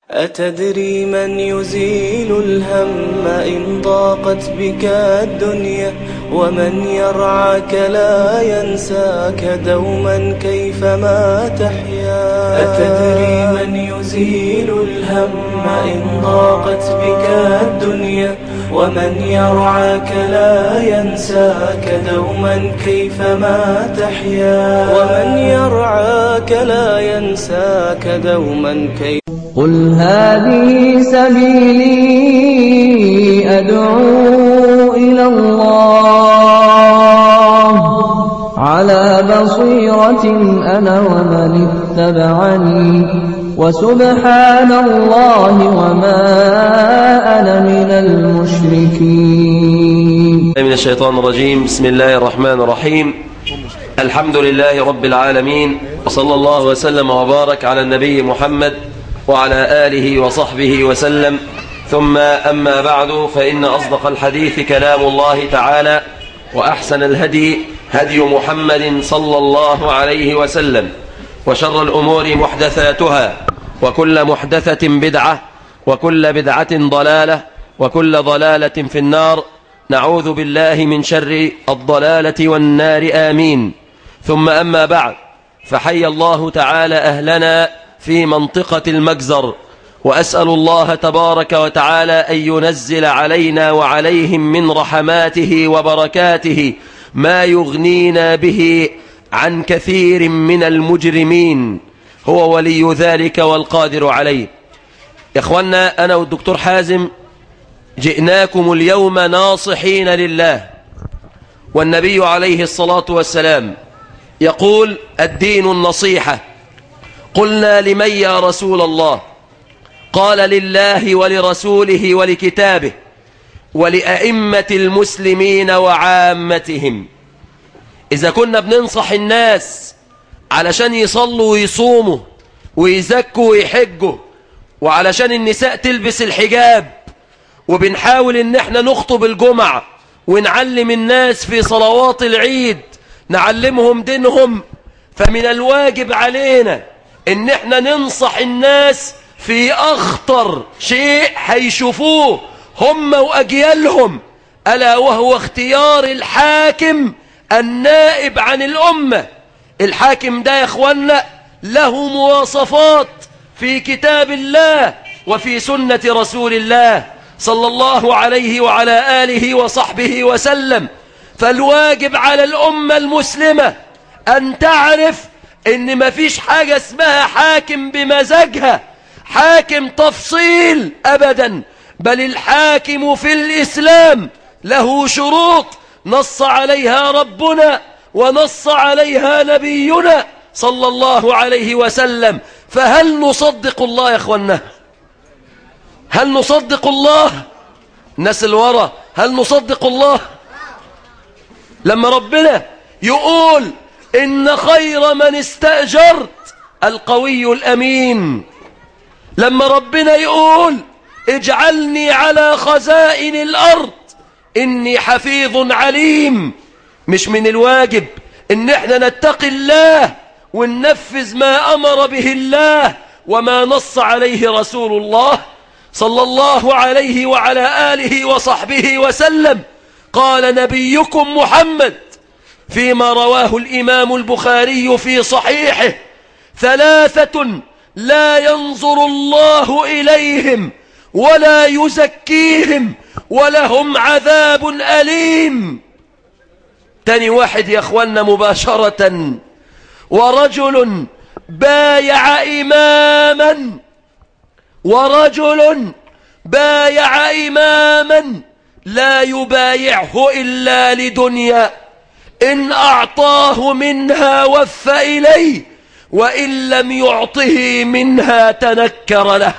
أتدري من يزيل الهم إن ضاقت بك الدنيا ومن يرعاك لا ينساك دوما كيفما تحيا أتدري من يزيل الهم إن ضاقت بك الدنيا ومن يرعاك لا ينساك دوما كيفما تحيا ومن يرعاك لا ينساك دوما كيف قل هذه سبيلي أدعو إلى الله على بصيرة أنا ومن اتبعني وسبحان الله وما أنا من المشركين من الشيطان الرجيم بسم الله الرحمن الرحيم الحمد لله رب العالمين وصلى الله وسلم وبارك على النبي محمد وعلى آله وصحبه وسلم ثم أما بعد فإن أصدق الحديث كلام الله تعالى وأحسن الهدي هدي محمد صلى الله عليه وسلم وشر الأمور محدثاتها وكل محدثة بدعة وكل بدعة ضلالة وكل ضلالة في النار نعوذ بالله من شر الضلالة والنار آمين ثم أما بعد فحي الله تعالى أهلنا في منطقة المجزر وأسأل الله تبارك وتعالى أن ينزل علينا وعليهم من رحماته وبركاته ما يغنينا به عن كثير من المجرمين هو ولي ذلك والقادر عليه يا إخوانا أنا والدكتور حازم جئناكم اليوم ناصحين لله والنبي عليه الصلاة والسلام يقول الدين النصيحة قلنا لمن يا رسول الله قال لله ولرسوله ولكتابه ولأئمة المسلمين وعامتهم إذا كنا بننصح الناس علشان يصلوا ويصوموا ويزكوا ويحجوا وعلشان النساء تلبس الحجاب وبنحاول ان احنا نخطب الجمعة ونعلم الناس في صلوات العيد نعلمهم دينهم فمن الواجب علينا ان احنا ننصح الناس في اخطر شيء هيشوفوه هم واجيالهم الا وهو اختيار الحاكم النائب عن الامة الحاكم ده يا اخوانا له مواصفات في كتاب الله وفي سنة رسول الله صلى الله عليه وعلى آله وصحبه وسلم فالواجب على الأمة المسلمة أن تعرف ان مفيش حاجة اسمها حاكم بمزاجها حاكم تفصيل ابدا بل الحاكم في الاسلام له شروط نص عليها ربنا ونص عليها نبينا صلى الله عليه وسلم فهل نصدق الله يا اخوانا هل نصدق الله الناس الورا هل نصدق الله لما ربنا يقول إن خير من استأجرت القوي الأمين لما ربنا يقول اجعلني على خزائن الأرض إني حفيظ عليم مش من الواجب إن احنا نتقي الله وننفذ ما أمر به الله وما نص عليه رسول الله صلى الله عليه وعلى آله وصحبه وسلم قال نبيكم محمد فيما رواه الإمام البخاري في صحيحه ثلاثة لا ينظر الله إليهم ولا يزكيهم ولهم عذاب أليم تاني واحد يا أخوانا مباشرة ورجل بايع إماما ورجل بايع إماما لا يبايعه إلا لدنيا إن أعطاه منها وف إليه وإن لم يعطه منها تنكر له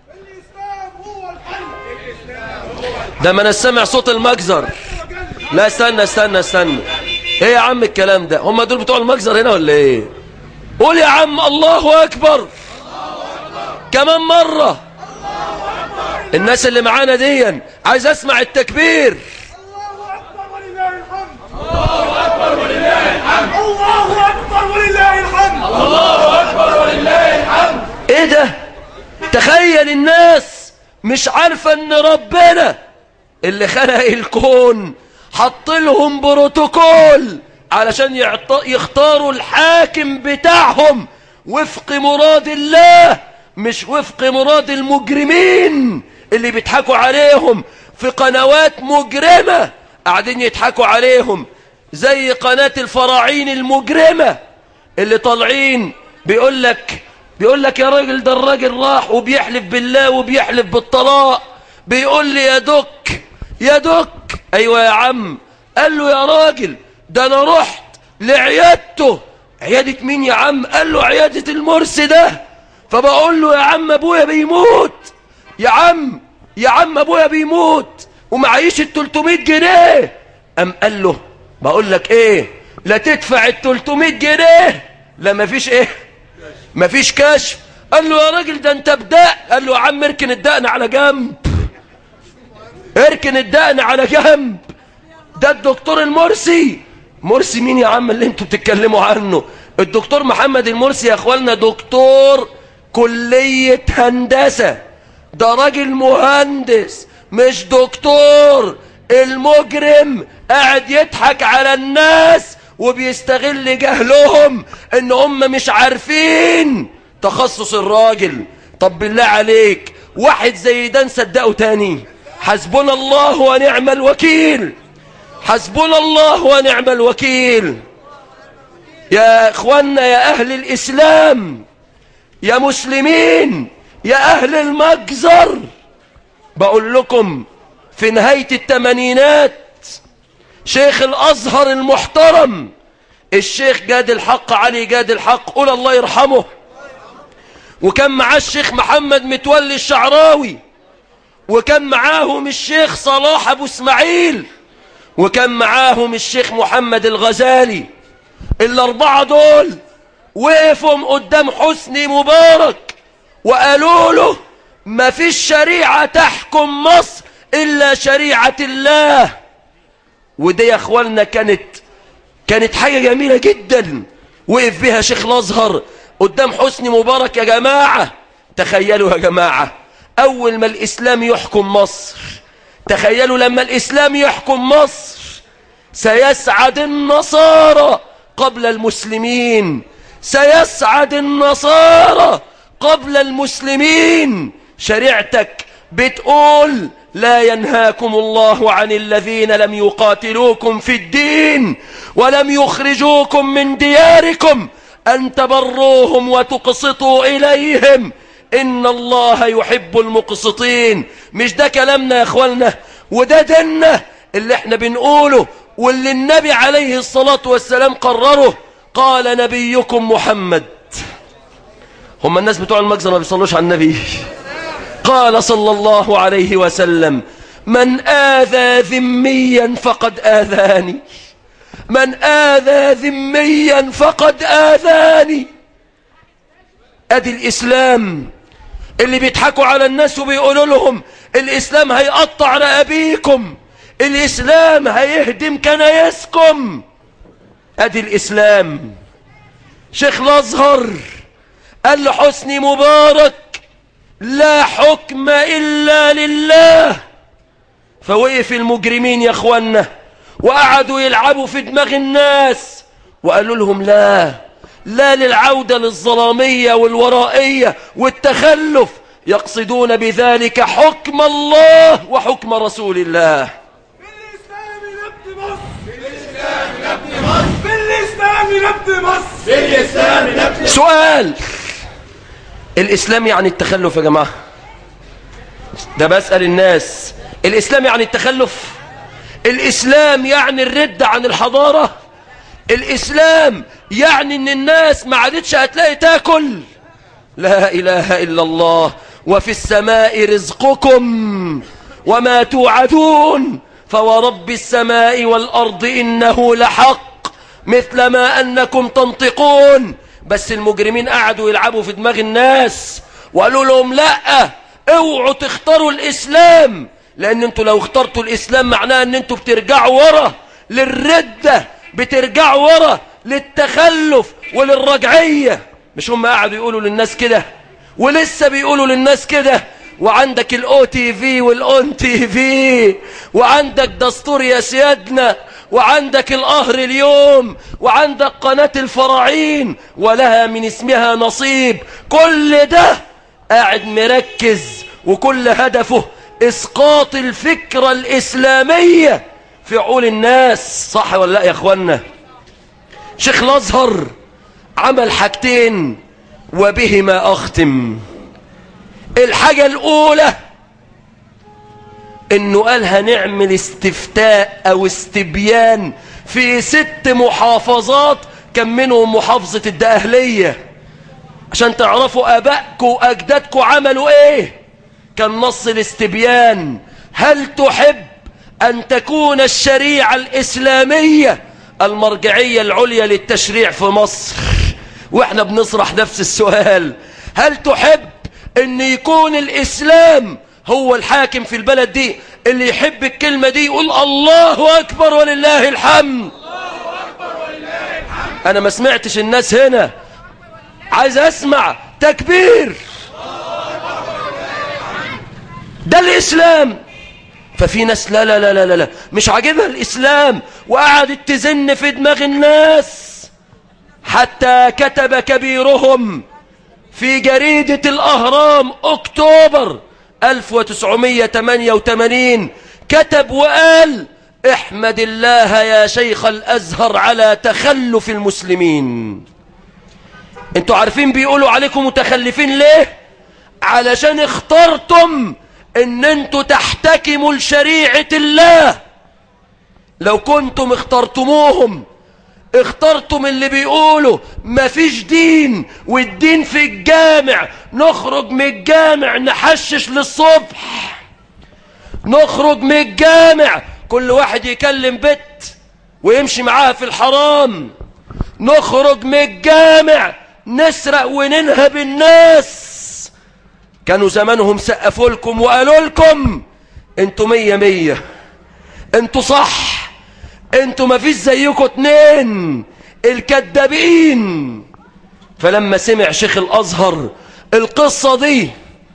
ده ما نسمع صوت المجزر لا استنى استنى استنى ايه يا عم الكلام ده هم دول بتوع المجزر هنا ولا ايه قول يا عم الله أكبر كمان مرة الناس اللي معانا دي عايز اسمع التكبير الله أكبر ولله الحمد الله أكبر ولله الحمد الله أكبر ولله الحمد ايه ده تخيل الناس مش عارفة ان ربنا اللي خلق الكون حط لهم بروتوكول علشان يعط... يختاروا الحاكم بتاعهم وفق مراد الله مش وفق مراد المجرمين اللي بيضحكوا عليهم في قنوات مجرمة قاعدين يضحكوا عليهم زي قناة الفراعين المجرمة اللي طالعين بيقول لك بيقول لك يا راجل ده الراجل راح وبيحلف بالله وبيحلف بالطلاق بيقول لي يا دك يا دك ايوه يا عم قال له يا راجل ده انا رحت لعيادته عيادة مين يا عم قال له عيادة المرسي ده فبقول له يا عم ابويا بيموت يا عم يا عم ابويا بيموت ومعيش ال 300 جنيه ام قال له بقول لك ايه لا تدفع ال 300 جنيه لا مفيش ايه مفيش كشف قال له يا راجل ده انت بدأ قال له يا عم اركن الدقن على جنب اركن الدقن على جنب ده الدكتور المرسي مرسي مين يا عم اللي انتوا بتتكلموا عنه الدكتور محمد المرسي يا اخوالنا دكتور كلية هندسة ده راجل مهندس مش دكتور المجرم قاعد يضحك على الناس وبيستغل جهلهم ان هم مش عارفين تخصص الراجل طب بالله عليك واحد زي ده نصدقه تاني حسبنا الله ونعم الوكيل حسبنا الله ونعم الوكيل يا اخوانا يا اهل الاسلام يا مسلمين يا اهل المجزر بقول لكم في نهاية التمانينات شيخ الازهر المحترم الشيخ جاد الحق علي جاد الحق قول الله يرحمه وكان معاه الشيخ محمد متولي الشعراوي وكان معاهم الشيخ صلاح ابو اسماعيل وكان معاهم الشيخ محمد الغزالي الاربعة دول وقفوا قدام حسني مبارك وقالوا له ما فيش شريعة تحكم مصر إلا شريعة الله ودي يا أخوالنا كانت كانت حاجة جميلة جدا وقف بها شيخ الأزهر قدام حسني مبارك يا جماعة تخيلوا يا جماعة أول ما الإسلام يحكم مصر تخيلوا لما الإسلام يحكم مصر سيسعد النصارى قبل المسلمين سيسعد النصارى قبل المسلمين شريعتك بتقول لا ينهاكم الله عن الذين لم يقاتلوكم في الدين ولم يخرجوكم من دياركم أن تبروهم وتقسطوا إليهم إن الله يحب المقسطين مش ده كلامنا يا أخوالنا وده ديننا اللي احنا بنقوله واللي النبي عليه الصلاة والسلام قرره قال نبيكم محمد هم الناس بتوع المجزر ما بيصلوش على النبي قال صلى الله عليه وسلم من آذى ذميا فقد آذاني من آذى ذميا فقد آذاني أدي الإسلام اللي بيضحكوا على الناس وبيقولوا لهم الإسلام هيقطع رقابيكم الإسلام هيهدم كنايسكم أدي الإسلام شيخ الأزهر قال لحسني مبارك لا حكم إلا لله فوقف المجرمين يا أخوانا وقعدوا يلعبوا في دماغ الناس وقالوا لهم لا لا للعودة للظلامية والورائية والتخلف يقصدون بذلك حكم الله وحكم رسول الله بالإسلام نبني مصر بالإسلام نبني مصر بالإسلام نبني مصر بالإسلام نبني سؤال الإسلام يعني التخلف يا جماعة ده بسأل الناس الإسلام يعني التخلف الإسلام يعني الرد عن الحضارة الإسلام يعني ان الناس ما عادتش هتلاقي تاكل لا إله إلا الله وفي السماء رزقكم وما توعدون فورب السماء والأرض إنه لحق مثل ما أنكم تنطقون بس المجرمين قعدوا يلعبوا في دماغ الناس وقالوا لهم لا اوعوا تختاروا الإسلام لأن انتوا لو اخترتوا الإسلام معناه ان انتوا بترجعوا ورا للردة بترجعوا ورا للتخلف وللرجعية مش هم قعدوا يقولوا للناس كده ولسه بيقولوا للناس كده وعندك الاو تي في والاون تي في وعندك دستور يا سيادنا وعندك القهر اليوم وعندك قناة الفراعين ولها من اسمها نصيب كل ده قاعد مركز وكل هدفه اسقاط الفكرة الاسلامية في عقول الناس صح ولا لا يا اخوانا شيخ الازهر عمل حاجتين وبهما اختم الحاجة الاولى انه قال هنعمل استفتاء او استبيان في ست محافظات كان منهم محافظة الدقهلية عشان تعرفوا ابائكم واجدادكم عملوا ايه كان نص الاستبيان هل تحب ان تكون الشريعة الاسلامية المرجعية العليا للتشريع في مصر واحنا بنصرح نفس السؤال هل تحب ان يكون الاسلام هو الحاكم في البلد دي اللي يحب الكلمة دي يقول الله اكبر ولله الحمد انا ما سمعتش الناس هنا عايز اسمع تكبير ده الاسلام ففي ناس لا لا لا لا لا, لا. مش عاجبها الاسلام وقعدت تزن في دماغ الناس حتى كتب كبيرهم في جريدة الأهرام أكتوبر 1988 كتب وقال احمد الله يا شيخ الأزهر على تخلف المسلمين انتوا عارفين بيقولوا عليكم متخلفين ليه علشان اخترتم ان انتوا تحتكموا لشريعة الله لو كنتم اخترتموهم اخترتم اللي بيقولوا مفيش دين والدين في الجامع نخرج من الجامع نحشش للصبح نخرج من الجامع كل واحد يكلم بت ويمشي معاها في الحرام نخرج من الجامع نسرق وننهب الناس كانوا زمانهم سقفوا لكم وقالوا لكم انتوا مية مية انتوا صح انتوا ما فيش زيكم اتنين الكذابين فلما سمع شيخ الازهر القصة دي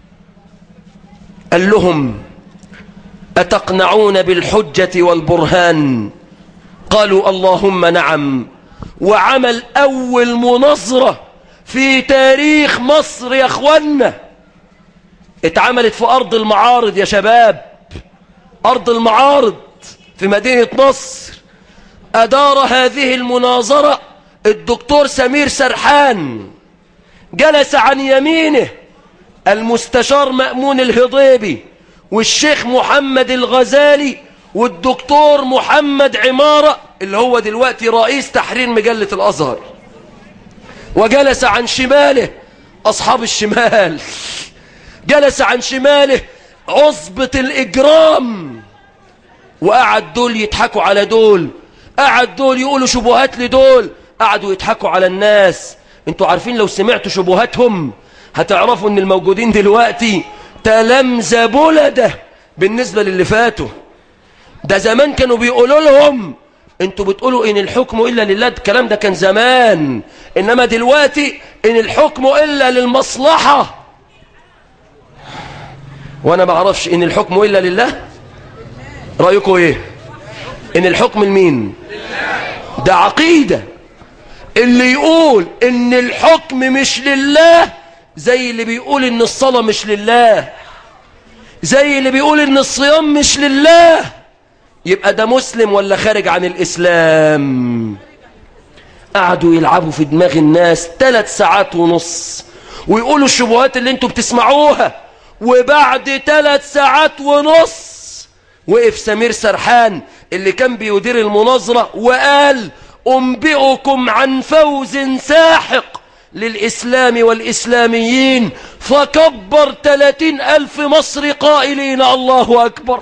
قال لهم أتقنعون بالحجة والبرهان قالوا اللهم نعم وعمل أول مناظرة في تاريخ مصر يا أخوانا اتعملت في أرض المعارض يا شباب أرض المعارض في مدينة نصر أدار هذه المناظرة الدكتور سمير سرحان جلس عن يمينه المستشار مأمون الهضيبي والشيخ محمد الغزالي والدكتور محمد عمارة اللي هو دلوقتي رئيس تحرير مجلة الأزهر وجلس عن شماله أصحاب الشمال جلس عن شماله عصبة الإجرام وقعد دول يضحكوا على دول قعد دول يقولوا شبهات لدول قعدوا يضحكوا على الناس انتوا عارفين لو سمعتوا شبهاتهم هتعرفوا ان الموجودين دلوقتي تلامذة بلدة بالنسبة للي فاتوا ده زمان كانوا بيقولوا لهم انتوا بتقولوا ان الحكم الا لله الكلام ده كان زمان انما دلوقتي ان الحكم الا للمصلحة وانا ما اعرفش ان الحكم الا لله رأيكم ايه ان الحكم لمين ده عقيدة اللي يقول ان الحكم مش لله زي اللي بيقول ان الصلاة مش لله زي اللي بيقول ان الصيام مش لله يبقى ده مسلم ولا خارج عن الاسلام قعدوا يلعبوا في دماغ الناس ثلاث ساعات ونص ويقولوا الشبهات اللي انتوا بتسمعوها وبعد ثلاث ساعات ونص وقف سمير سرحان اللي كان بيدير المناظرة وقال أنبئكم عن فوز ساحق للإسلام والإسلاميين فكبر ثلاثين ألف مصر قائلين الله أكبر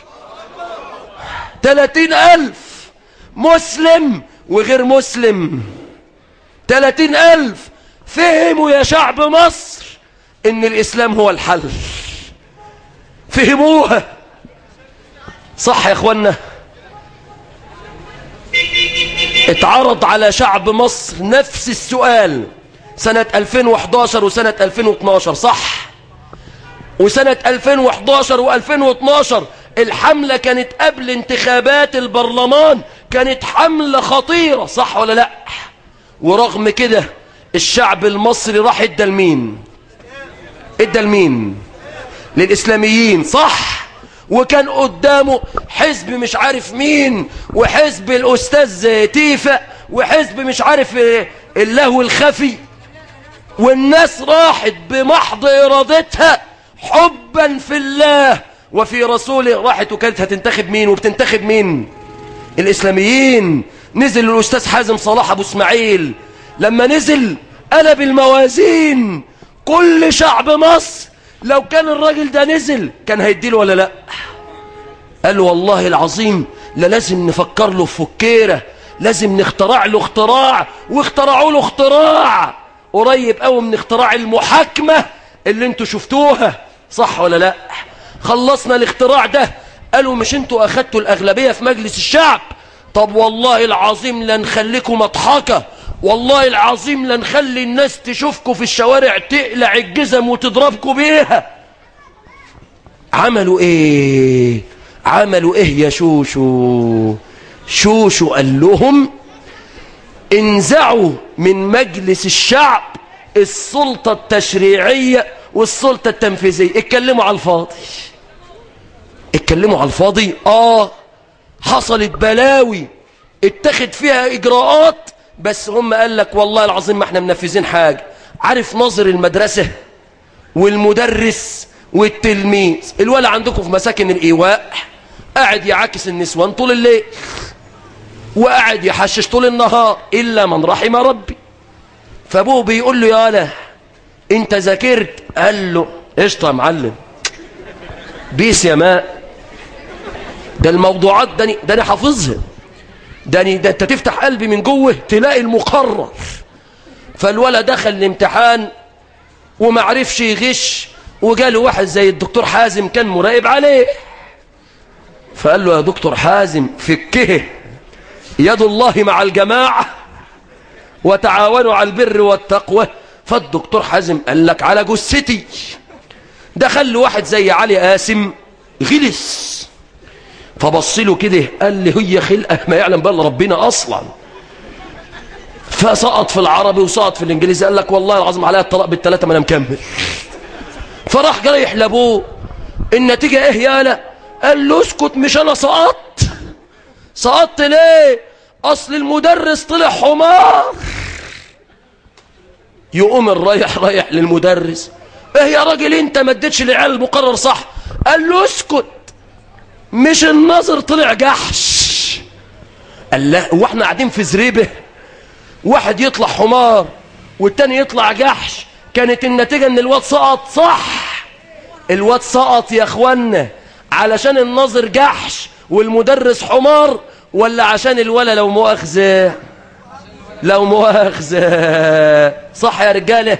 ثلاثين ألف مسلم وغير مسلم ثلاثين ألف فهموا يا شعب مصر إن الإسلام هو الحل فهموها صح يا اخوانا اتعرض على شعب مصر نفس السؤال سنة 2011 وسنة 2012 صح وسنة 2011 و2012 الحملة كانت قبل انتخابات البرلمان كانت حملة خطيرة صح ولا لا ورغم كده الشعب المصري راح ادى لمين ادى لمين للإسلاميين صح وكان قدامه حزب مش عارف مين وحزب الأستاذ تيفا وحزب مش عارف اللهو الخفي والناس راحت بمحض إرادتها حبا في الله وفي رسوله راحت وكانت هتنتخب مين وبتنتخب مين الإسلاميين نزل الأستاذ حازم صلاح أبو اسماعيل لما نزل قلب الموازين كل شعب مصر لو كان الراجل ده نزل كان هيديله ولا لا قال والله العظيم لا لازم نفكر له في فكيرة لازم نخترع له اختراع واخترعوا له اختراع قريب قوي من اختراع المحاكمة اللي انتوا شفتوها صح ولا لا خلصنا الاختراع ده قالوا مش انتوا اخدتوا الاغلبية في مجلس الشعب طب والله العظيم لنخليكم مضحكة والله العظيم لنخلي الناس تشوفكم في الشوارع تقلع الجزم وتضربكم بيها عملوا ايه عملوا ايه يا شوشو شوشو قال لهم انزعوا من مجلس الشعب السلطة التشريعية والسلطة التنفيذية اتكلموا على الفاضي اتكلموا على الفاضي اه حصلت بلاوي اتخذ فيها اجراءات بس هم قال لك والله العظيم ما احنا منفذين حاجة عارف ناظر المدرسة والمدرس والتلميذ الولد عندكم في مساكن الايواء قاعد يعاكس النسوان طول الليل وقاعد يحشش طول النهار الا من رحم ربي فابوه بيقول له يا له انت ذاكرت قال له قشطه يا معلم بيس يا ماء ده الموضوعات ده ده انا حافظها ده, ده انت تفتح قلبي من جوه تلاقي المقرر فالولد دخل الامتحان وما عرفش يغش وجاله واحد زي الدكتور حازم كان مراقب عليه فقال له يا دكتور حازم فكه يد الله مع الجماعة وتعاونوا على البر والتقوى فالدكتور حازم قال لك على جثتي دخل له واحد زي علي قاسم غلس فبص له كده قال لي هي خلقه ما يعلم بها ربنا اصلا فسقط في العربي وسقط في الانجليزي قال لك والله العظيم عليا الطلاق بالثلاثه ما انا مكمل فراح رايح لابوه النتيجه ايه يالا قال له اسكت مش انا سقطت سقطت ليه اصل المدرس طلع حمار يقوم الرايح رايح للمدرس ايه يا راجل انت ما اديتش العيال المقرر صح قال له اسكت مش النظر طلع جحش قال لا هو احنا قاعدين في زريبه واحد يطلع حمار والتاني يطلع جحش كانت النتيجة ان الواد سقط صح الواد سقط يا اخوانا علشان الناظر جحش والمدرس حمار ولا عشان الولا لو مؤاخذة لو مؤاخذة صح يا رجالة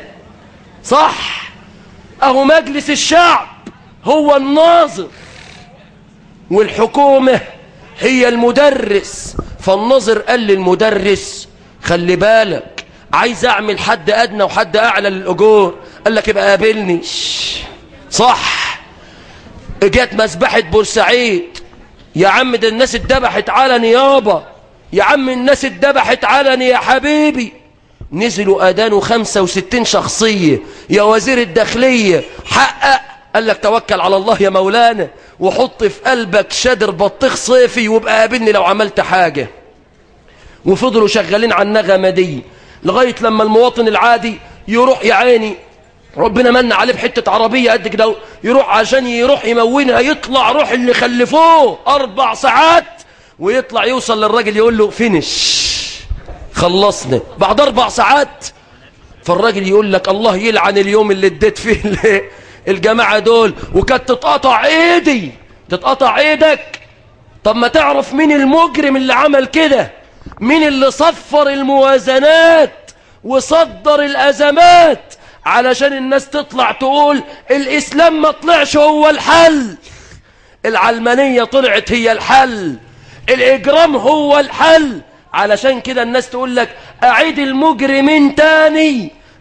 صح اهو مجلس الشعب هو الناظر والحكومة هي المدرس فالناظر قال للمدرس خلي بالك عايز اعمل حد ادنى وحد اعلى للاجور قال لك يبقى قابلني صح جت مسبحة بورسعيد يا عم ده الناس اتذبحت علني يابا يا عم الناس اتذبحت علني يا حبيبي نزلوا ادانوا 65 شخصية يا وزير الداخلية حقق قال لك توكل على الله يا مولانا وحط في قلبك شادر بطيخ صيفي وابقى قابلني لو عملت حاجة وفضلوا شغالين على النغمة دي لغاية لما المواطن العادي يروح يا عيني ربنا من عليه بحتة عربية قد كده يروح عشان يروح يمونها يطلع روح اللي خلفوه أربع ساعات ويطلع يوصل للراجل يقول له فينش خلصنا بعد أربع ساعات فالراجل يقول لك الله يلعن اليوم اللي اديت فيه الجماعة دول وكانت تتقطع ايدي تتقطع ايدك طب ما تعرف مين المجرم اللي عمل كده مين اللي صفر الموازنات وصدر الأزمات علشان الناس تطلع تقول الإسلام ما طلعش هو الحل العلمانية طلعت هي الحل الإجرام هو الحل علشان كده الناس تقول لك أعيد المجرمين تاني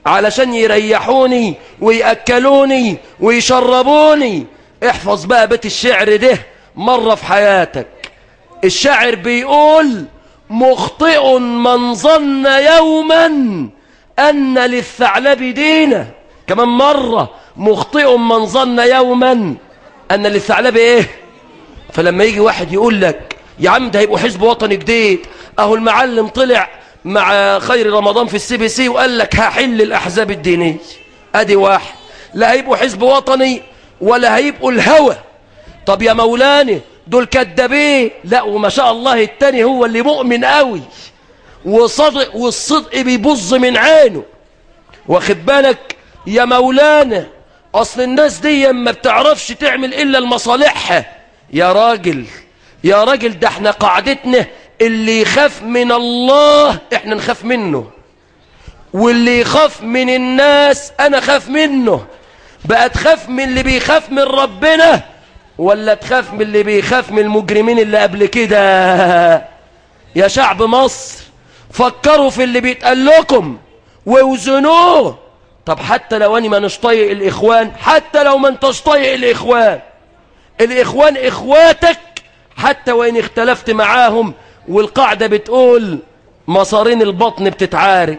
علشان يريحوني ويأكلوني ويشربوني احفظ بقى بيت الشعر ده مرة في حياتك الشاعر بيقول مخطئ من ظن يوما أن للثعلب دينه كمان مرة مخطئ من ظن يوما أن للثعلب إيه فلما يجي واحد يقول لك يا عم ده هيبقوا حزب وطني جديد أهو المعلم طلع مع خير رمضان في السي بي سي وقال لك هحل الأحزاب الدينية أدي واحد لا هيبقوا حزب وطني ولا هيبقوا الهوى طب يا مولاني دول كدابين لا وما شاء الله التاني هو اللي مؤمن قوي وصدق والصدق بيبظ من عينه واخد بالك يا مولانا اصل الناس دي ما بتعرفش تعمل الا لمصالحها يا راجل يا راجل ده احنا قاعدتنا اللي يخاف من الله احنا نخاف منه واللي يخاف من الناس انا خاف منه بقى تخاف من اللي بيخاف من ربنا ولا تخاف من اللي بيخاف من المجرمين اللي قبل كده يا شعب مصر فكروا في اللي بيتقال لكم ووزنوه طب حتى لو اني ما نش طايق الاخوان حتى لو ما انتش طايق الاخوان الاخوان اخواتك حتى وان اختلفت معاهم والقاعدة بتقول مصارين البطن بتتعارك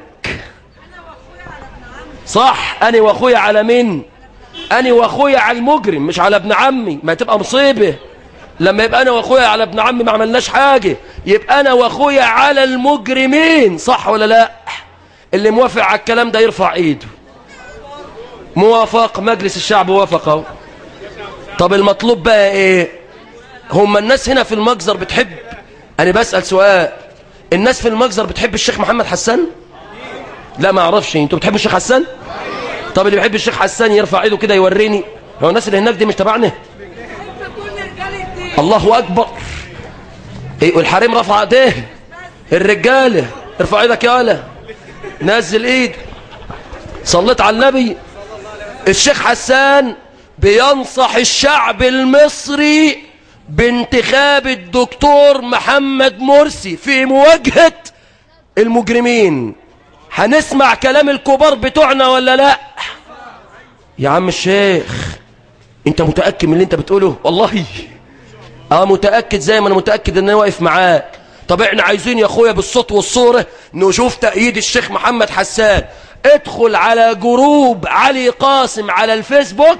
صح انا واخويا على مين انا واخويا على المجرم مش على ابن عمي ما تبقى مصيبة لما يبقى انا واخويا على ابن عمي ما عملناش حاجة يبقى انا واخويا على المجرمين صح ولا لا اللي موافق على الكلام ده يرفع ايده موافق مجلس الشعب وافق اهو طب المطلوب بقى ايه هم الناس هنا في المجزر بتحب انا بسأل سؤال الناس في المجزر بتحب الشيخ محمد حسان لا ما اعرفش انتوا بتحبوا الشيخ حسان طب اللي بيحب الشيخ حسان يرفع ايده كده يوريني هو الناس اللي هناك دي مش تبعنا الله اكبر ايه والحريم رفع ايديه الرجاله ارفع ايدك يا ولا نزل ايد صليت على النبي الشيخ حسان بينصح الشعب المصري بانتخاب الدكتور محمد مرسي في مواجهة المجرمين هنسمع كلام الكبار بتوعنا ولا لا يا عم الشيخ انت متأكد من اللي انت بتقوله والله اه متأكد زي ما انا متأكد ان انا واقف معاك طب احنا عايزين يا اخويا بالصوت والصورة نشوف تأييد الشيخ محمد حسان ادخل على جروب علي قاسم على الفيسبوك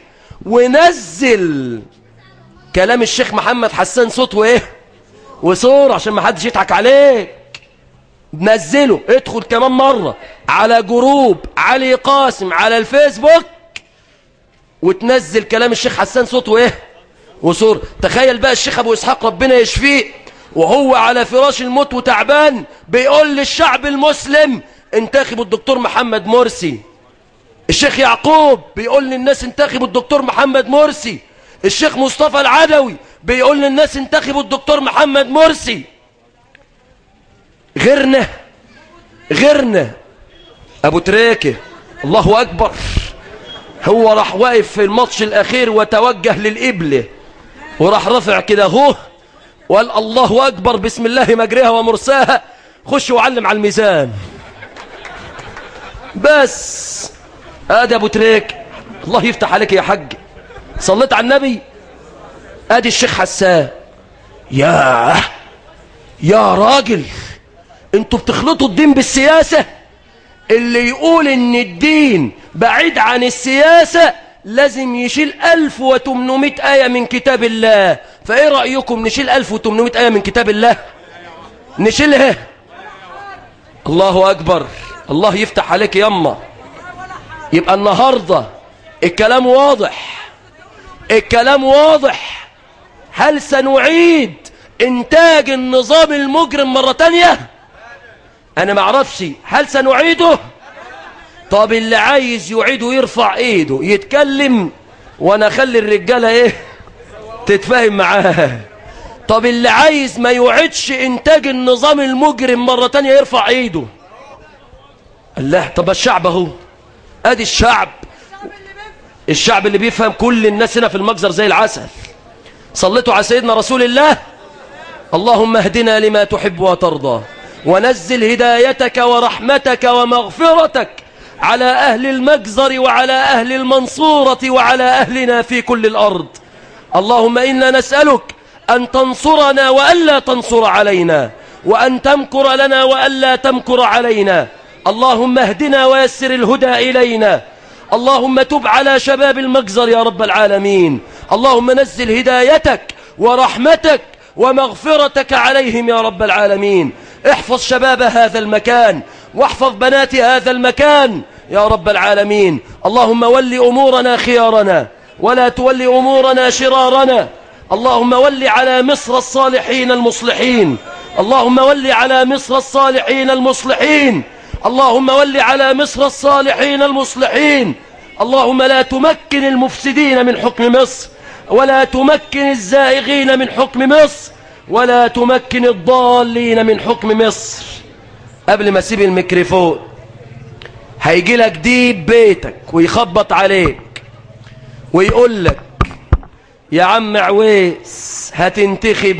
ونزل كلام الشيخ محمد حسان صوت وايه وصورة عشان ما حدش يضحك عليك نزله ادخل كمان مرة على جروب علي قاسم على الفيسبوك وتنزل كلام الشيخ حسان صوت وايه وصورة تخيل بقى الشيخ ابو اسحاق ربنا يشفيه وهو على فراش الموت وتعبان بيقول للشعب المسلم انتخبوا الدكتور محمد مرسي الشيخ يعقوب بيقول للناس انتخبوا الدكتور محمد مرسي الشيخ مصطفى العدوي بيقول للناس انتخبوا الدكتور محمد مرسي غيرنا غيرنا ابو تريكه الله اكبر هو راح واقف في الماتش الاخير وتوجه للقبله وراح رفع كده اهو وقال الله اكبر بسم الله مجريها ومرساها خش وعلم على الميزان بس ادي ابو تريك الله يفتح عليك يا حاج صليت على النبي ادي الشيخ حسان يا يا راجل انتوا بتخلطوا الدين بالسياسة اللي يقول ان الدين بعيد عن السياسة لازم يشيل 1800 آية من كتاب الله فايه رأيكم نشيل 1800 آية من كتاب الله نشيلها الله أكبر الله يفتح عليك يما يبقى النهاردة الكلام واضح الكلام واضح هل سنعيد انتاج النظام المجرم مرة تانية انا معرفش هل سنعيده طب اللي عايز يعيده يرفع ايده يتكلم وانا اخلي الرجالة ايه تتفاهم معاه طب اللي عايز ما يعيدش انتاج النظام المجرم مرة تانية يرفع ايده الله طب الشعب اهو ادي الشعب الشعب اللي بيفهم كل الناس هنا في المجزر زي العسل صليتوا على سيدنا رسول الله اللهم اهدنا لما تحب وترضى ونزل هدايتك ورحمتك ومغفرتك على أهل المجزر وعلى أهل المنصورة وعلى أهلنا في كل الأرض اللهم إنا نسألك أن تنصرنا وألا تنصر علينا وأن تمكر لنا وألا تمكر علينا اللهم اهدنا ويسر الهدى إلينا اللهم تب على شباب المجزر يا رب العالمين اللهم نزل هدايتك ورحمتك ومغفرتك عليهم يا رب العالمين احفظ شباب هذا المكان واحفظ بنات هذا المكان يا رب العالمين اللهم ول أمورنا خيارنا ولا تول أمورنا شرارنا اللهم ول على مصر الصالحين المصلحين اللهم ول على مصر الصالحين المصلحين اللهم ول على مصر الصالحين المصلحين اللهم لا تمكن المفسدين من حكم مصر ولا تمكن الزائغين من حكم مصر ولا تمكن الضالين من حكم مصر قبل ما اسيب الميكروفون هيجي لك ديب بيتك ويخبط عليك ويقول لك يا عم عويس هتنتخب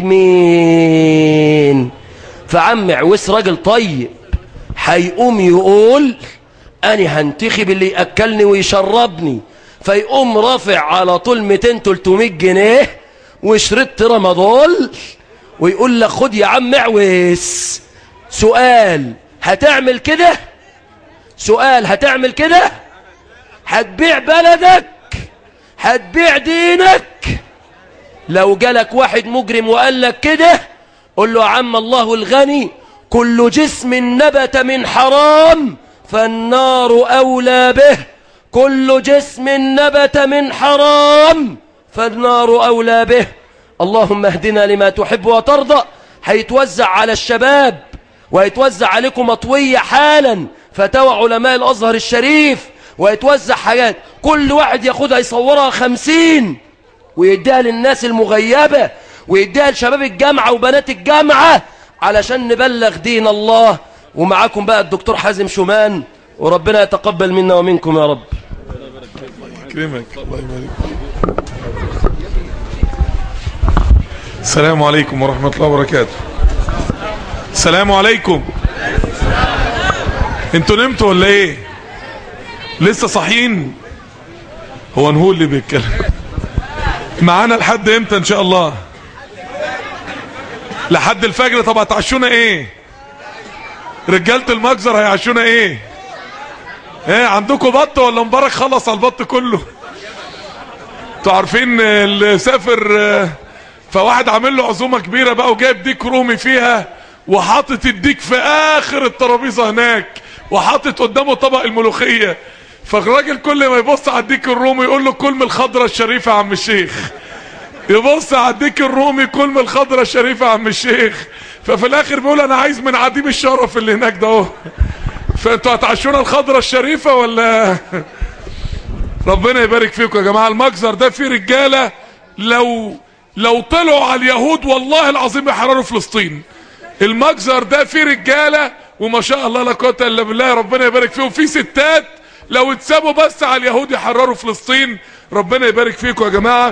مين فعم عويس راجل طيب هيقوم يقول أنا هنتخب اللي يأكلني ويشربني فيقوم رافع على طول 200 300 جنيه وشربت رمضان ويقول لك خد يا عم عويس سؤال هتعمل كده سؤال هتعمل كده هتبيع بلدك هتبيع دينك لو جالك واحد مجرم وقال لك كده قل له يا عم الله الغني كل جسم نبت من حرام فالنار أولى به كل جسم نبت من حرام فالنار أولى به اللهم اهدنا لما تحب وترضى هيتوزع على الشباب ويتوزع عليكم مطوية حالا فتوى علماء الأزهر الشريف ويتوزع حاجات كل واحد ياخدها يصورها خمسين ويديها للناس المغيبة ويديها لشباب الجامعة وبنات الجامعة علشان نبلغ دين الله ومعاكم بقى الدكتور حازم شومان وربنا يتقبل منا ومنكم يا رب يكرمك الله يبارك السلام عليكم ورحمة الله وبركاته السلام عليكم انتوا نمتوا ولا ايه لسه صاحيين هو نهو اللي بيتكلم معانا لحد امتى ان شاء الله لحد الفجر طب هتعشونا ايه رجالة المجزر هيعشونا ايه ايه عندكم بط ولا مبارك خلص على البط كله انتوا عارفين اللي سافر آه، فواحد عامل له عزومه كبيره بقى وجايب ديك رومي فيها وحاطط الديك في اخر الترابيزه هناك وحاطط قدامه طبق الملوخيه فالراجل كل ما يبص على الديك الرومي يقول له كل من الخضره الشريفه يا عم الشيخ يبص على الديك الرومي كل من الخضره الشريفه يا عم الشيخ ففي الاخر بيقول انا عايز من عديم الشرف اللي هناك ده اهو فانتوا هتعشونا الخضره الشريفه ولا ربنا يبارك فيكم يا جماعه المجزر ده فيه رجاله لو لو طلعوا على اليهود والله العظيم يحرروا فلسطين المجزر ده فيه رجاله وما شاء الله لا قوه الا بالله ربنا يبارك فيهم في ستات لو اتسابوا بس على اليهود يحرروا فلسطين ربنا يبارك فيكم يا جماعه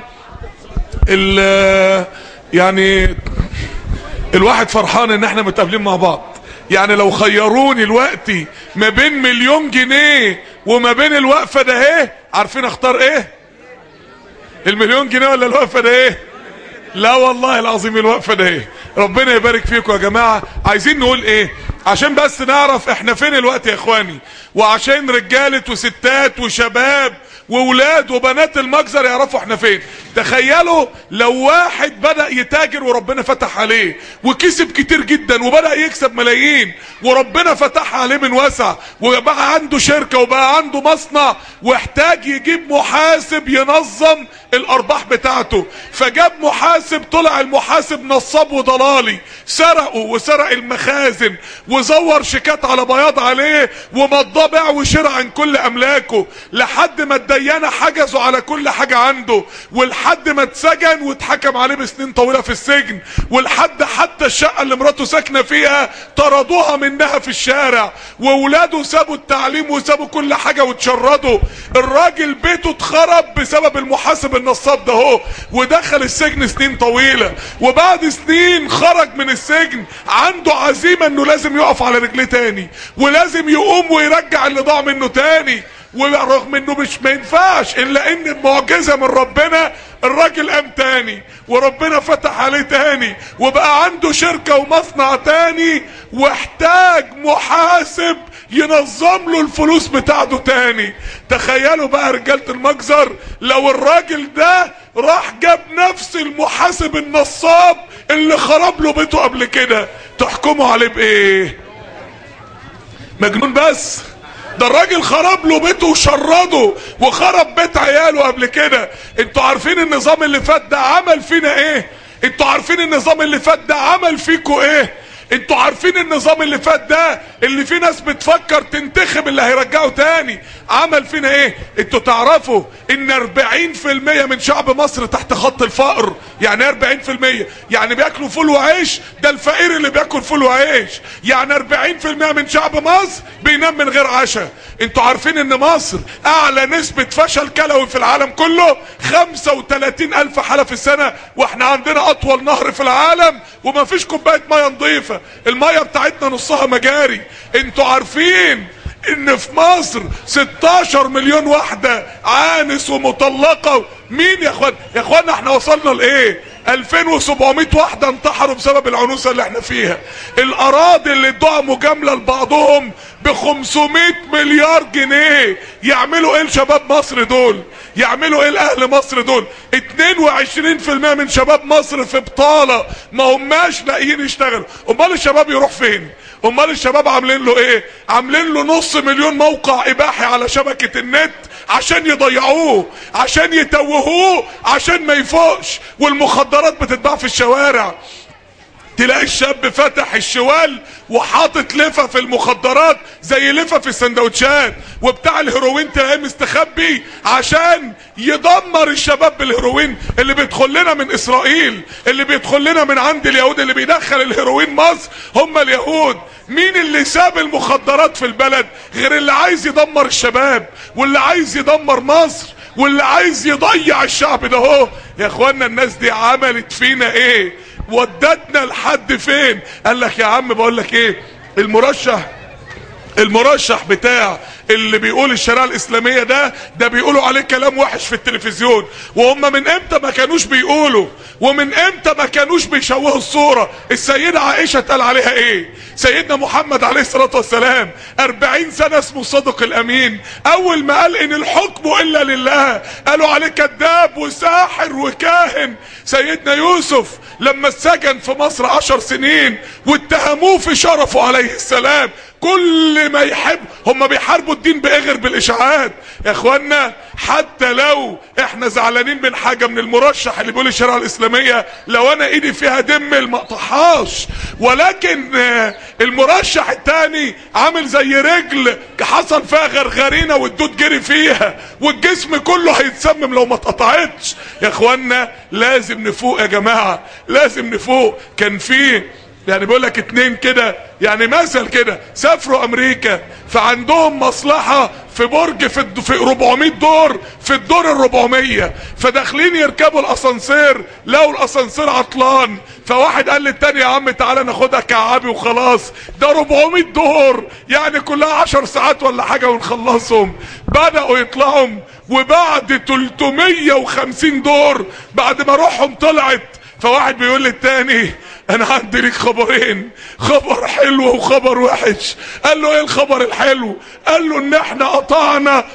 ال يعني الواحد فرحان ان احنا متقابلين مع بعض يعني لو خيروني دلوقتي ما بين مليون جنيه وما بين الوقفه ده ايه عارفين اختار ايه المليون جنيه ولا الوقفه ده ايه لا والله العظيم الوقفه ده ايه ربنا يبارك فيكم يا جماعه عايزين نقول ايه عشان بس نعرف احنا فين الوقت يا اخواني وعشان رجاله وستات وشباب وولاد وبنات المجزر يعرفوا احنا فين تخيلوا لو واحد بدأ يتاجر وربنا فتح عليه وكسب كتير جدا وبدأ يكسب ملايين وربنا فتح عليه من وسع وبقى عنده شركة وبقى عنده مصنع واحتاج يجيب محاسب ينظم الارباح بتاعته فجاب محاسب طلع المحاسب نصاب وضلالي سرقه وسرق المخازن وزور شيكات على بياض عليه ومضاه بيع وشراء عن كل املاكه لحد ما اداله الديانة حجزوا على كل حاجة عنده ولحد ما اتسجن واتحكم عليه بسنين طويلة في السجن ولحد حتى الشقة اللي مراته ساكنة فيها طردوها منها في الشارع وولاده سابوا التعليم وسابوا كل حاجة واتشردوا الراجل بيته اتخرب بسبب المحاسب النصاب ده هو ودخل السجن سنين طويلة وبعد سنين خرج من السجن عنده عزيمة انه لازم يقف على رجليه تاني ولازم يقوم ويرجع اللي ضاع منه تاني ورغم انه مش ما ينفعش الا ان المعجزة من ربنا الراجل قام تاني وربنا فتح عليه تاني وبقى عنده شركة ومصنع تاني واحتاج محاسب ينظم له الفلوس بتاعته تاني تخيلوا بقى رجالة المجزر لو الراجل ده راح جاب نفس المحاسب النصاب اللي خرب له بيته قبل كده تحكموا عليه بايه مجنون بس ده الراجل خرب له بيته وشرده وخرب بيت عياله قبل كده انتوا عارفين النظام اللي فات ده عمل فينا ايه انتوا عارفين النظام اللي فات ده عمل فيكوا ايه انتوا عارفين النظام اللي فات ده اللي في ناس بتفكر تنتخب اللي هيرجعه تاني عمل فينا ايه انتوا تعرفوا ان 40% من شعب مصر تحت خط الفقر يعني 40% يعني بياكلوا فول وعيش ده الفقير اللي بياكل فول وعيش يعني 40% من شعب مصر بينام من غير عشاء انتوا عارفين ان مصر اعلى نسبة فشل كلوي في العالم كله 35 الف حالة في السنة واحنا عندنا اطول نهر في العالم وما فيش كوباية مية نظيفة المية بتاعتنا نصها مجاري انتوا عارفين ان في مصر 16 مليون واحدة عانس ومطلقة مين يا اخوان يا اخوانا احنا وصلنا لايه 2700 واحدة انتحروا بسبب العنوسة اللي احنا فيها الاراضي اللي ادوها مجاملة لبعضهم ب 500 مليار جنيه يعملوا ايه لشباب مصر دول يعملوا ايه لاهل مصر دول 22% من شباب مصر في بطالة ما هماش لاقيين يشتغلوا امال الشباب يروح فين امال الشباب عاملين له ايه عاملين له نص مليون موقع اباحي على شبكة النت عشان يضيعوه عشان يتوهوه عشان ما يفوقش والمخدرات بتتباع في الشوارع تلاقي الشاب فتح الشوال وحاطط لفه في المخدرات زي لفه في السندوتشات وبتاع الهيروين تلاقيه مستخبي عشان يدمر الشباب بالهيروين اللي بيدخل لنا من اسرائيل اللي بيدخل لنا من عند اليهود اللي بيدخل الهيروين مصر هم اليهود مين اللي ساب المخدرات في البلد غير اللي عايز يدمر الشباب واللي عايز يدمر مصر واللي عايز يضيع الشعب ده هو يا اخوانا الناس دي عملت فينا ايه ودتنا لحد فين قال لك يا عم بقول لك ايه المرشح المرشح بتاع اللي بيقول الشريعه الاسلاميه ده ده بيقولوا عليه كلام وحش في التلفزيون وهم من امتى ما كانوش بيقولوا ومن امتى ما كانوش بيشوهوا الصوره السيده عائشه اتقال عليها ايه سيدنا محمد عليه الصلاه والسلام 40 سنه اسمه الصادق الامين اول ما قال ان الحكم الا لله قالوا عليه كذاب وساحر وكاهن سيدنا يوسف لما اتسجن في مصر عشر سنين واتهموه في شرفه عليه السلام كل ما يحب هم بيحاربوا الدين باغر بالاشاعات يا اخوانا حتى لو احنا زعلانين من حاجة من المرشح اللي بيقول الشريعة الاسلامية لو انا ايدي فيها دم ما اقطعهاش ولكن آه، المرشح التاني عامل زي رجل حصل فيها غرغرينة والدود جري فيها والجسم كله هيتسمم لو ما اتقطعتش يا اخوانا لازم نفوق يا جماعة لازم نفوق كان فيه يعني بيقول لك اتنين كده يعني مثل كده سافروا امريكا فعندهم مصلحة في برج في, الد... في 400 دور في الدور ال 400 فداخلين يركبوا الاسانسير لقوا الاسانسير عطلان فواحد قال للتاني يا عم تعالى ناخدها كعابي وخلاص ده 400 دور يعني كلها 10 ساعات ولا حاجة ونخلصهم بدأوا يطلعوا وبعد 350 دور بعد ما روحهم طلعت فواحد بيقول للتاني انا عندي ليك خبرين خبر حلو وخبر وحش قال له ايه الخبر الحلو قال له ان احنا قطعنا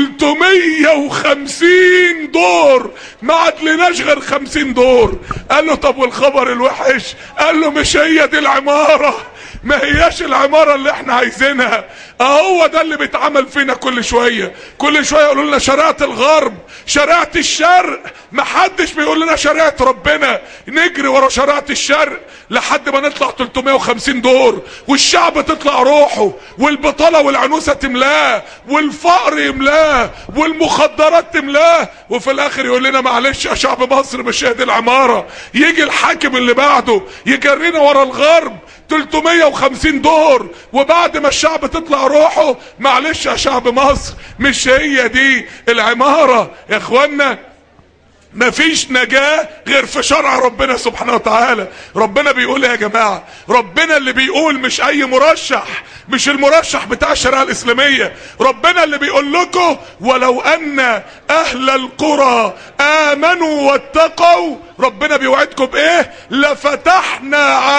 350 دور ما عدلناش غير 50 دور قال له طب والخبر الوحش قال له مش هي دي العمارة ما هياش العمارة اللي احنا عايزينها اهو ده اللي بيتعمل فينا كل شوية كل شوية يقولوا لنا شريعة الغرب شريعة الشرق محدش بيقول لنا شريعة ربنا نجري ورا شريعة الشرق لحد ما نطلع 350 دور والشعب تطلع روحه والبطالة والعنوسة تملاه والفقر يملاه تملاه والمخدرات تملاه وفي الاخر يقول لنا معلش يا شعب مصر مش هي دي العماره يجي الحاكم اللي بعده يجرينا ورا الغرب 350 دور وبعد ما الشعب تطلع روحه معلش يا شعب مصر مش هي دي العماره يا اخوانا مفيش نجاة غير في شرع ربنا سبحانه وتعالى ربنا بيقول يا جماعة ربنا اللي بيقول مش اي مرشح مش المرشح بتاع الشريعة الاسلامية ربنا اللي بيقول لكم ولو ان اهل القرى امنوا واتقوا ربنا بيوعدكم بايه لفتحنا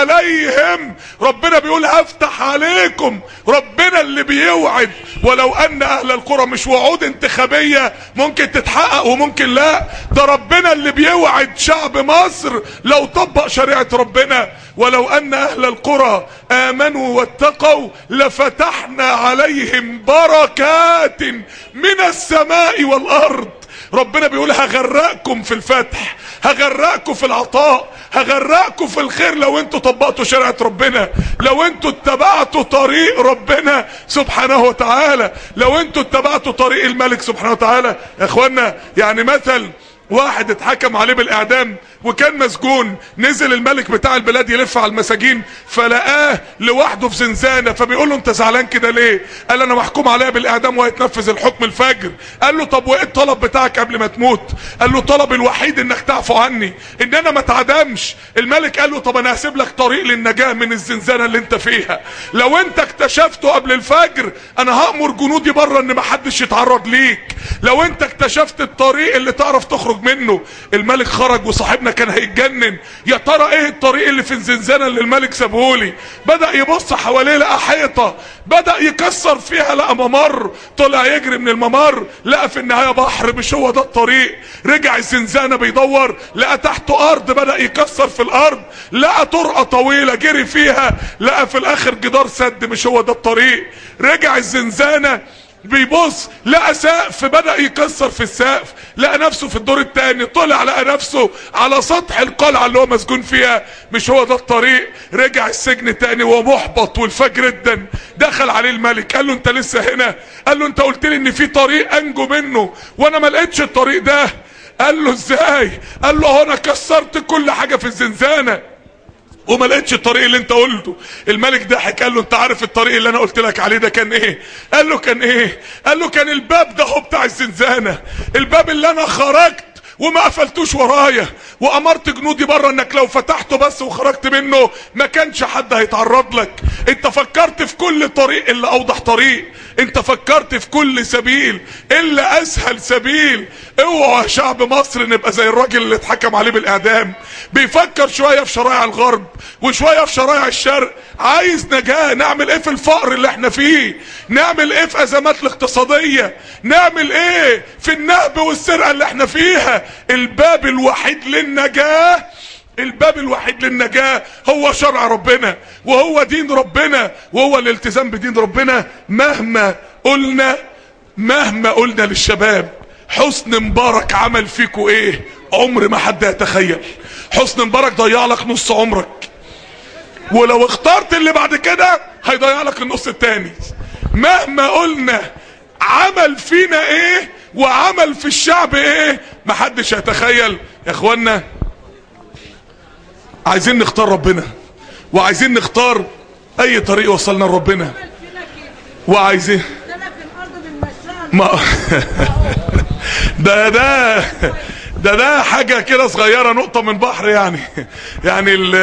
عليهم ربنا بيقول هفتح عليكم ربنا اللي بيوعد ولو ان اهل القرى مش وعود انتخابية ممكن تتحقق وممكن لا ده ربنا اللي بيوعد شعب مصر لو طبق شريعة ربنا ولو ان اهل القرى امنوا واتقوا لفتحنا عليهم بركات من السماء والارض ربنا بيقول هغرقكم في الفتح هغرقكم في العطاء هغرقكم في الخير لو انتوا طبقتوا شريعة ربنا لو انتوا اتبعتوا طريق ربنا سبحانه وتعالى لو انتوا اتبعتوا طريق الملك سبحانه وتعالى يا اخوانا يعني مثل واحد اتحكم عليه بالاعدام وكان مسجون نزل الملك بتاع البلاد يلف على المساجين فلقاه لوحده في زنزانة فبيقول له انت زعلان كده ليه قال انا محكوم عليا بالاعدام وهيتنفذ الحكم الفجر قال له طب وايه الطلب بتاعك قبل ما تموت قال له طلب الوحيد انك تعفو عني ان انا ما اتعدمش الملك قال له طب انا هسيب لك طريق للنجاة من الزنزانة اللي انت فيها لو انت اكتشفته قبل الفجر انا هأمر جنودي بره ان ما حدش يتعرض ليك لو انت اكتشفت الطريق اللي تعرف تخرج منه الملك خرج وصاحبنا كان هيتجنن يا ترى ايه الطريق اللي في الزنزانه اللي الملك سابهولي بدا يبص حواليه لقى حيطه بدا يكسر فيها لقى ممر طلع يجري من الممر لقى في النهايه بحر مش هو ده الطريق رجع الزنزانه بيدور لقى تحته ارض بدا يكسر في الارض لقى طرقه طويله جري فيها لقى في الاخر جدار سد مش هو ده الطريق رجع الزنزانه بيبص لقى سقف بدأ يكسر في السقف لقى نفسه في الدور التاني طلع لقى نفسه على سطح القلعة اللي هو مسجون فيها مش هو ده الطريق رجع السجن تاني ومحبط والفجر جدا دخل عليه الملك قال له انت لسه هنا قال له انت قلت لي ان في طريق انجو منه وانا ما لقيتش الطريق ده قال له ازاي قال له هو انا كسرت كل حاجة في الزنزانة وما لقيتش الطريق اللي انت قلته الملك ضحك قال له انت عارف الطريق اللي انا قلت لك عليه ده كان ايه قال له كان ايه قال له كان الباب ده هو بتاع الزنزانة الباب اللي انا خرجت وما قفلتوش ورايا وامرت جنودي بره انك لو فتحته بس وخرجت منه ما كانش حد هيتعرض لك انت فكرت في كل طريق الا اوضح طريق انت فكرت في كل سبيل الا اسهل سبيل اوعوا يا شعب مصر نبقى زي الراجل اللي اتحكم عليه بالاعدام بيفكر شوية في شرائع الغرب وشوية في شرائع الشرق عايز نجاة نعمل ايه في الفقر اللي احنا فيه نعمل ايه في ازمات الاقتصادية نعمل ايه في النهب والسرقة اللي احنا فيها الباب الوحيد للنجاة الباب الوحيد للنجاة هو شرع ربنا وهو دين ربنا وهو الالتزام بدين ربنا مهما قلنا مهما قلنا للشباب حسن مبارك عمل فيكوا ايه عمر ما حد يتخيل حسن مبارك ضيع لك نص عمرك ولو اخترت اللي بعد كده هيضيع لك النص التاني مهما قلنا عمل فينا ايه وعمل في الشعب ايه محدش هيتخيل يا اخوانا عايزين نختار ربنا وعايزين نختار اي طريق وصلنا لربنا وعايزين ما ده ده ده ده حاجة كده صغيرة نقطة من بحر يعني يعني ال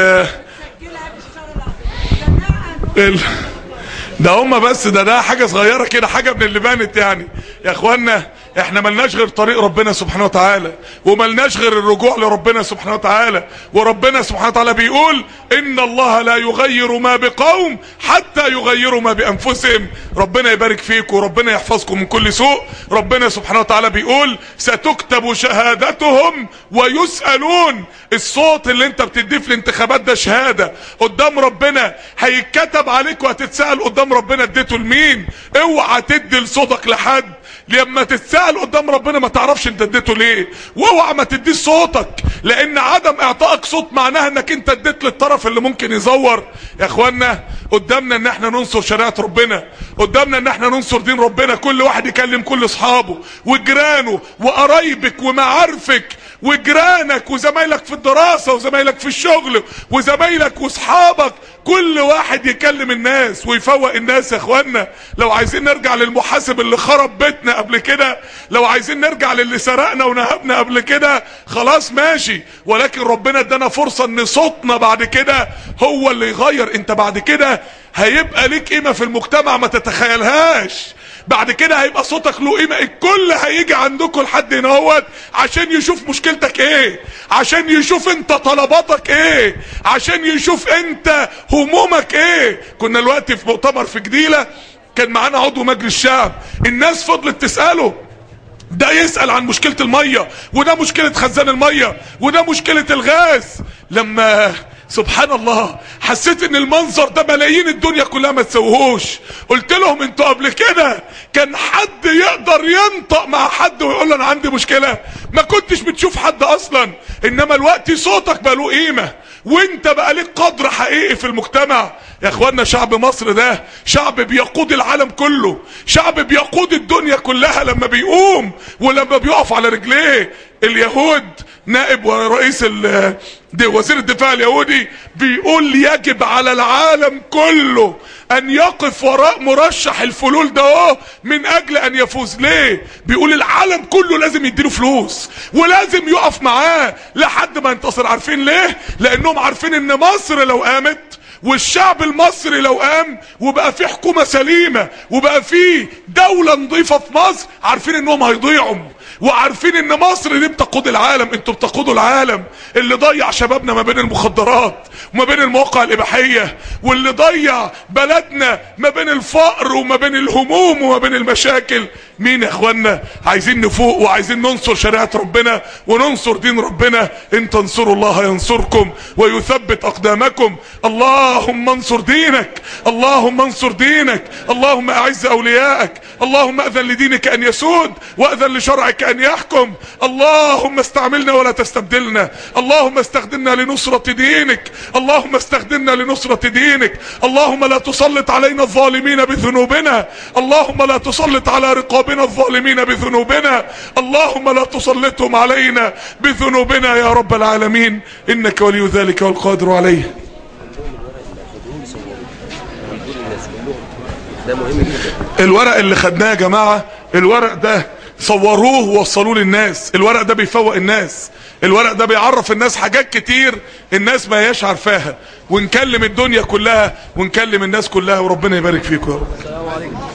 ال ده هما بس ده ده حاجة صغيرة كده حاجة من اللي بانت يعني يا اخوانا احنا ملناش غير طريق ربنا سبحانه وتعالى وملناش غير الرجوع لربنا سبحانه وتعالى وربنا سبحانه وتعالى بيقول ان الله لا يغير ما بقوم حتى يغيروا ما بانفسهم ربنا يبارك فيكم وربنا يحفظكم من كل سوء ربنا سبحانه وتعالى بيقول ستكتب شهادتهم ويسألون الصوت اللي انت بتديه في الانتخابات ده شهادة قدام ربنا هيتكتب عليك وهتتسأل قدام ربنا اديته لمين اوعى تدي لصوتك لحد لما تتسأل قدام ربنا ما تعرفش انت اديته ليه واوعى ما تديش صوتك لان عدم اعطائك صوت معناها انك انت اديت للطرف اللي ممكن يزور يا اخوانا قدامنا ان احنا ننصر شريعة ربنا قدامنا ان احنا ننصر دين ربنا كل واحد يكلم كل اصحابه وجيرانه وقرايبك ومعارفك وجيرانك وزمايلك في الدراسة وزمايلك في الشغل وزمايلك واصحابك كل واحد يكلم الناس ويفوق الناس يا اخوانا لو عايزين نرجع للمحاسب اللي خرب بيتنا قبل كده لو عايزين نرجع للي سرقنا ونهبنا قبل كده خلاص ماشي ولكن ربنا ادانا فرصة ان صوتنا بعد كده هو اللي يغير انت بعد كده هيبقى ليك قيمة في المجتمع ما تتخيلهاش بعد كده هيبقى صوتك له قيمه الكل هيجي عندكم لحد هنا اهوت عشان يشوف مشكلتك ايه عشان يشوف انت طلباتك ايه عشان يشوف انت همومك ايه كنا دلوقتي في مؤتمر في جديله كان معانا عضو مجلس الشعب الناس فضلت تساله ده يسأل عن مشكلة المية وده مشكلة خزان المية وده مشكلة الغاز لما سبحان الله حسيت ان المنظر ده ملايين الدنيا كلها ما تسوهوش قلت لهم انتوا قبل كده كان حد يقدر ينطق مع حد ويقول له انا عندي مشكلة ما كنتش بتشوف حد اصلا انما الوقت صوتك بقى له قيمة وانت بقى ليك قدر حقيقي في المجتمع يا اخوانا شعب مصر ده شعب بيقود العالم كله شعب بيقود الدنيا كلها لما بيقوم ولما بيقف على رجليه اليهود نائب ورئيس ال دي وزير الدفاع اليهودي بيقول يجب على العالم كله ان يقف وراء مرشح الفلول ده اهو من اجل ان يفوز ليه بيقول العالم كله لازم يديله فلوس ولازم يقف معاه لحد ما ينتصر عارفين ليه لانهم عارفين ان مصر لو قامت والشعب المصري لو قام وبقى في حكومة سليمة وبقى في دولة نظيفة في مصر عارفين انهم هيضيعوا وعارفين ان مصر دي بتقود العالم انتوا بتقودوا العالم اللي ضيع شبابنا ما بين المخدرات وما بين المواقع الاباحية واللي ضيع بلدنا ما بين الفقر وما بين الهموم وما بين المشاكل مين يا اخوانا عايزين نفوق وعايزين ننصر شريعة ربنا وننصر دين ربنا ان تنصروا الله ينصركم ويثبت اقدامكم اللهم انصر دينك اللهم انصر دينك اللهم اعز اوليائك اللهم اذن لدينك ان يسود واذن لشرعك ان يحكم اللهم استعملنا ولا تستبدلنا اللهم استخدمنا لنصرة دينك اللهم استخدمنا لنصرة دينك اللهم لا تسلط علينا الظالمين بذنوبنا اللهم لا تسلط على رقابنا الظالمين بذنوبنا اللهم لا تسلطهم علينا بذنوبنا يا رب العالمين انك ولي ذلك والقادر عليه ده مهم جدا الورق اللي خدناه يا جماعة الورق ده صوروه ووصلوه للناس الورق ده بيفوق الناس الورق ده بيعرف الناس حاجات كتير الناس ما هياش عارفاها ونكلم الدنيا كلها ونكلم الناس كلها وربنا يبارك فيكم يا رب